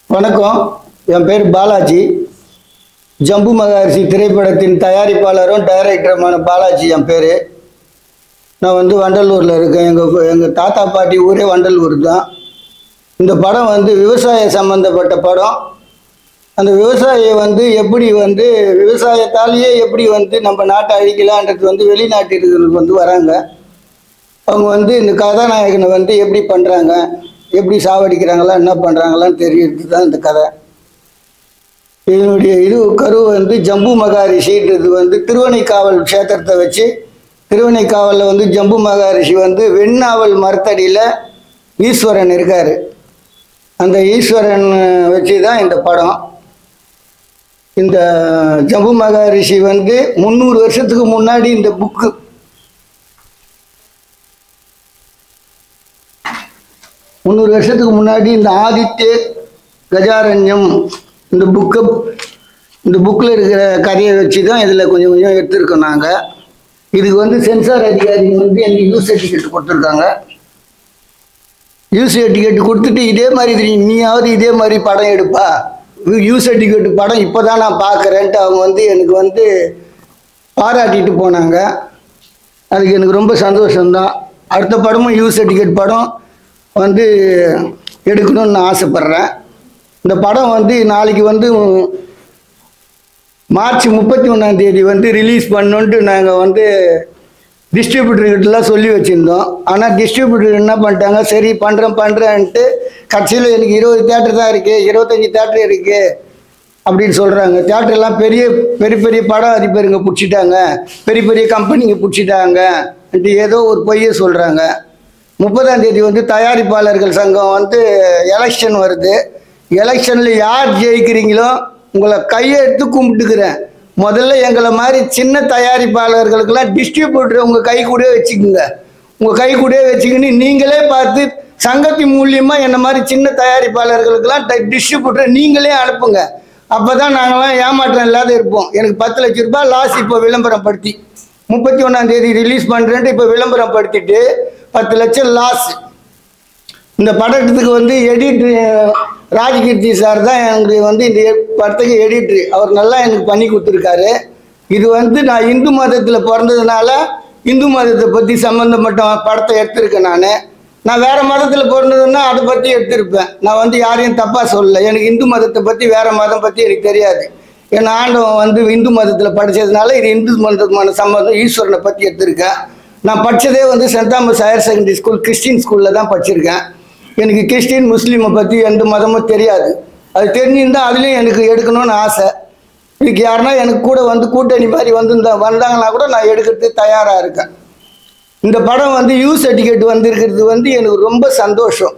வணக்கம் என் பேர் பாலாஜி ஜம்பு மகரிஷி திரைப்படத்தின் தயாரிப்பாளரும் டைரக்டருமான பாலாஜி என் பேர் நான் வந்து வண்டலூரில் இருக்கேன் எங்கள் எங்கள் தாத்தா பாட்டி ஊரே வண்டலூர் தான் இந்த படம் வந்து விவசாய சம்மந்தப்பட்ட படம் அந்த விவசாயி வந்து எப்படி வந்து விவசாயத்தாலேயே எப்படி வந்து நம்ம நாட்டை அழிக்கலான்றது வந்து வெளிநாட்டிற்கு வந்து வராங்க அவங்க வந்து இந்த கதாநாயகனை வந்து எப்படி பண்ணுறாங்க எப்படி சாவடிக்கிறாங்களா என்ன பண்ணுறாங்களான்னு தெரியறது தான் இந்த கதை இதனுடைய இது கரு வந்து ஜம்பு மகாரிஷின்றது வந்து திருவனைக்காவல் க்ஷேத்திரத்தை வச்சு திருவனைக்காவலில் வந்து ஜம்பு மகாரிஷி வந்து வெண்ணாவல் மரத்தடியில் ஈஸ்வரன் இருக்கார் அந்த ஈஸ்வரன் வச்சு தான் இந்த படம் இந்த ஜம்பு மகாரிஷி வந்து முந்நூறு வருஷத்துக்கு முன்னாடி இந்த புக்கு முந்நூறு வருஷத்துக்கு முன்னாடி இந்த ஆதித்ய கஜாரண்யம் இந்த புக்கை இந்த புக்கில் இருக்கிற கதையை வச்சு தான் இதில் கொஞ்சம் கொஞ்சம் எடுத்திருக்கோம் நாங்கள் இதுக்கு வந்து சென்சார் அதிகாரி வந்து எனக்கு யூஸ் சர்டிஃபிகேட் கொடுத்துருக்காங்க யூஸ் சர்டிஃபிகேட் கொடுத்துட்டு இதே மாதிரி இது நீயாவது இதே மாதிரி படம் எடுப்பா யூஸ் சர்டிஃபிகேட் படம் இப்போ தான் நான் பார்க்குறேன்ட்டு அவங்க வந்து எனக்கு வந்து பாராட்டிட்டு போனாங்க அதுக்கு எனக்கு ரொம்ப சந்தோஷம்தான் அடுத்த படமும் யூஸ் சர்டிஃபிகேட் படம் வந்து எடுக்கணும்னு நான் ஆசைப்பட்றேன் இந்த படம் வந்து நாளைக்கு வந்து மார்ச் முப்பத்தி ஒன்றாம் தேதி வந்து ரிலீஸ் பண்ணணுன்ட்டு நாங்கள் வந்து டிஸ்ட்ரிபியூட்டர்கிட்டலாம் சொல்லி வச்சுருந்தோம் ஆனால் டிஸ்ட்ரிபியூட்டர் என்ன பண்ணிட்டாங்க சரி பண்ணுறேன் பண்ணுறேன்ட்டு கடைசியில் எனக்கு இருபது தேட்டர் தான் இருக்குது இருபத்தஞ்சி தேட்டர் இருக்குது அப்படின்னு சொல்கிறாங்க தேட்டர்லாம் பெரிய பெரிய பெரிய படம் அதிபருங்க பிடிச்சிட்டாங்க பெரிய பெரிய கம்பெனிங்க பிடிச்சிட்டாங்க ஏதோ ஒரு பொய்யை சொல்கிறாங்க முப்பதாம் தேதி வந்து தயாரிப்பாளர்கள் சங்கம் வந்து எலெக்ஷன் வருது எலெக்ஷனில் யார் ஜெயிக்கிறீங்களோ உங்களை கையெடுத்து கும்பிட்டுக்கிறேன் முதல்ல எங்களை மாதிரி சின்ன தயாரிப்பாளர்களுக்கெல்லாம் டிஸ்ட்ரிபியூட்டர் உங்கள் கை கூடயே வச்சுக்கோங்க உங்கள் கை கூடயே வச்சுக்கின்னு நீங்களே பார்த்து சங்கத்தின் மூலியமாக என்ன மாதிரி சின்ன தயாரிப்பாளர்களுக்கெல்லாம் டிஸ்ட்ரிபியூட்டரை நீங்களே அனுப்புங்க அப்போ தான் நாங்களாம் ஏமாற்றம் இல்லாத இருப்போம் எனக்கு பத்து லட்ச ரூபாய் லாஸ் இப்போ விளம்பரம் படுத்தி முப்பத்தி ஒன்றாம் தேதி ரிலீஸ் பண்ணுறேன்ட்டு இப்போ விளம்பரம் படுத்திட்டு பத்து லட்சம் லாஸ் இந்த படத்துக்கு வந்து எடிட்ரு ராஜகீர்த்தி சார் தான் எனக்கு வந்து இந்த படத்துக்கு எடிட்ரு அவர் நல்லா எனக்கு பண்ணி கொடுத்துருக்காரு இது வந்து நான் இந்து மதத்தில் பிறந்ததுனால இந்து மதத்தை பற்றி சம்மந்தப்பட்ட படத்தை எடுத்திருக்கேன் நான் நான் வேற மதத்தில் பிறந்ததுன்னா அதை பற்றி எடுத்திருப்பேன் நான் வந்து யாரையும் தப்பாக சொல்லலை எனக்கு இந்து மதத்தை பற்றி வேற மதம் பற்றி எனக்கு தெரியாது என் ஆண்டவன் வந்து இந்து மதத்தில் படித்ததுனால இது இந்து மதத்துக்குமான சம்மந்தம் ஈஸ்வரனை பற்றி எடுத்திருக்கேன் நான் படித்ததே வந்து Saint Thomas higher secondary school Christian ஸ்கூலில் தான் படிச்சிருக்கேன் எனக்கு கிறிஸ்டின் முஸ்லீமை பற்றி எந்த மதமும் தெரியாது அது தெரிஞ்சிருந்தால் அதுலேயும் எனக்கு எடுக்கணும்னு ஆசை இதுக்கு யாருன்னா எனக்கு கூட வந்து கூட்டணி மாதிரி வந்து வந்தாங்கன்னா கூட நான் எடுக்கிறதுக்கு தயாராக இருக்கேன் இந்த படம் வந்து யூ சர்டிஃபிகேட் வந்திருக்கிறது வந்து எனக்கு ரொம்ப சந்தோஷம்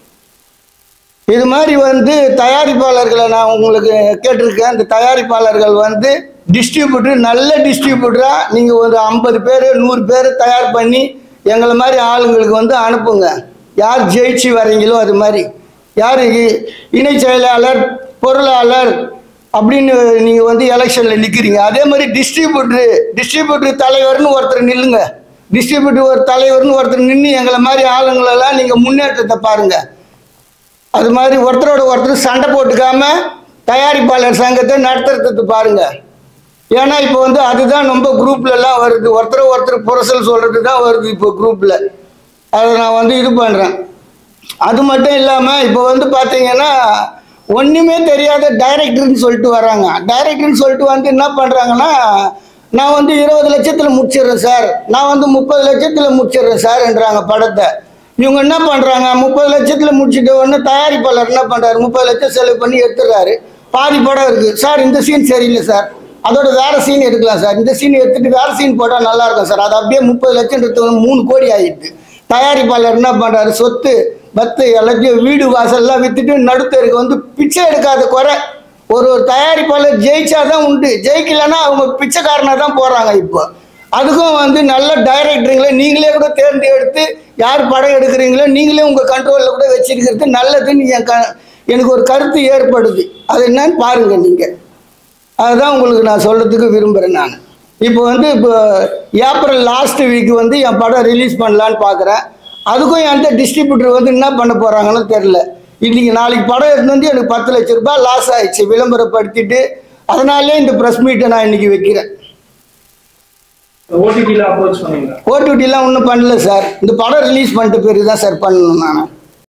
இது மாதிரி வந்து தயாரிப்பாளர்களை நான் உங்களுக்கு கேட்டிருக்கேன் இந்த தயாரிப்பாளர்கள் வந்து டிஸ்ட்ரிபியூட்டர் நல்ல டிஸ்ட்ரிபியூட்டராக நீங்கள் ஒரு ஐம்பது பேர் நூறு பேர் தயார் பண்ணி எங்களை மாதிரி ஆளுங்களுக்கு வந்து அனுப்புங்க யார் ஜெயிச்சு வரீங்களோ அது மாதிரி யார் இ- இணை செயலாளர் பொருளாளர் அப்படின்னு நீங்கள் வந்து எலெக்ஷனில் நிற்கிறீங்க அதே மாதிரி டிஸ்ட்ரிபியூட்டரு டிஸ்ட்ரிபியூட்டர் தலைவர்னு ஒருத்தர் நில்லுங்க டிஸ்ட்ரிபியூட்டர் ஒரு தலைவர்னு ஒருத்தர் நின்று எங்களை மாதிரி ஆளுங்களெல்லாம் நீங்கள் முன்னேற்றத்தை பாருங்கள் அது மாதிரி ஒருத்தரோட ஒருத்தர் சண்டை போட்டுக்காம தயாரிப்பாளர் சங்கத்தை நடத்துறது பாருங்க ஏன்னா இப்போ வந்து அதுதான் ரொம்ப குரூப்ல எல்லாம் வருது ஒருத்தர் ஒருத்தர் புரசல் சொல்றது தான் வருது இப்போ குரூப்ல அதை நான் வந்து இது பண்றேன் அது மட்டும் இல்லாம இப்போ வந்து பாத்தீங்கன்னா ஒண்ணுமே தெரியாத டைரக்டர்னு சொல்லிட்டு வராங்க டைரக்டர்னு சொல்லிட்டு வந்து என்ன பண்றாங்கன்னா நான் வந்து இருபது லட்சத்துல முடிச்சிடுறேன் சார் நான் வந்து முப்பது லட்சத்துல முடிச்சிடுறேன் சார்ன்றாங்க படத்தை இவங்க என்ன பண்றாங்க முப்பது லட்சத்துல முடிச்சிட்ட உடனே தயாரிப்பாளர் என்ன பண்றாரு முப்பது லட்சம் செலவு பண்ணி எடுத்துடுறாரு பாதி படம் இருக்கு சார் இந்த சீன் சரியில்லை சார் அதோட வேற சீன் எடுக்கலாம் சார் இந்த சீன் எடுத்துட்டு வேற சீன் போட்டா நல்லா இருக்கும் சார் அது அப்படியே முப்பது லட்சம் எடுத்து மூணு கோடி ஆயிடுது தயாரிப்பாளர் என்ன பண்றாரு சொத்து பத்து எல்லாத்தையும் வீடு வாசல்லாம் வித்துட்டு நடுத்தருக்கு வந்து பிச்சை எடுக்காத குறை ஒரு ஒரு தயாரிப்பாளர் ஜெயிச்சாதான் உண்டு ஜெயிக்கலைன்னா அவங்க பிச்சைக்காரனா தான் போறாங்க இப்போ அதுக்கும் வந்து நல்ல டைரக்டருங்களை நீங்களே கூட தேர்ந்தெடுத்து யார் படம் எடுக்கிறீங்களோ நீங்களே உங்கள் கண்ட்ரோலில் கூட வச்சிருக்கிறது நல்லதுன்னு என் க எனக்கு ஒரு கருத்து ஏற்படுது அது என்னன்னு பாருங்கள் நீங்கள் அதுதான் உங்களுக்கு நான் சொல்கிறதுக்கு விரும்புகிறேன் நான் இப்போ வந்து இப்போ ஏப்ரல் லாஸ்ட் வீக் வந்து என் படம் ரிலீஸ் பண்ணலான்னு பார்க்குறேன் அதுக்கும் எந்த டிஸ்ட்ரிபியூட்டர் வந்து என்ன பண்ண போகிறாங்கன்னு தெரில இன்னைக்கு நாளைக்கு படம் எடுத்து வந்து எனக்கு பத்து லட்ச ரூபாய் லாஸ் ஆயிடுச்சு விளம்பரப்படுத்திட்டு அதனாலே இந்த ப்ரெஸ் மீட்டை நான் இன்னைக்கு வைக்கிறேன் ஓடிடியில் அப்ரோச் பண்ணீங்களா ஓடிடிலாம் ஒன்றும் பண்ணல சார் இந்த படம் ரிலீஸ் பண்ணிட்ட பிறகு தான் சார் பண்ணணும் நான்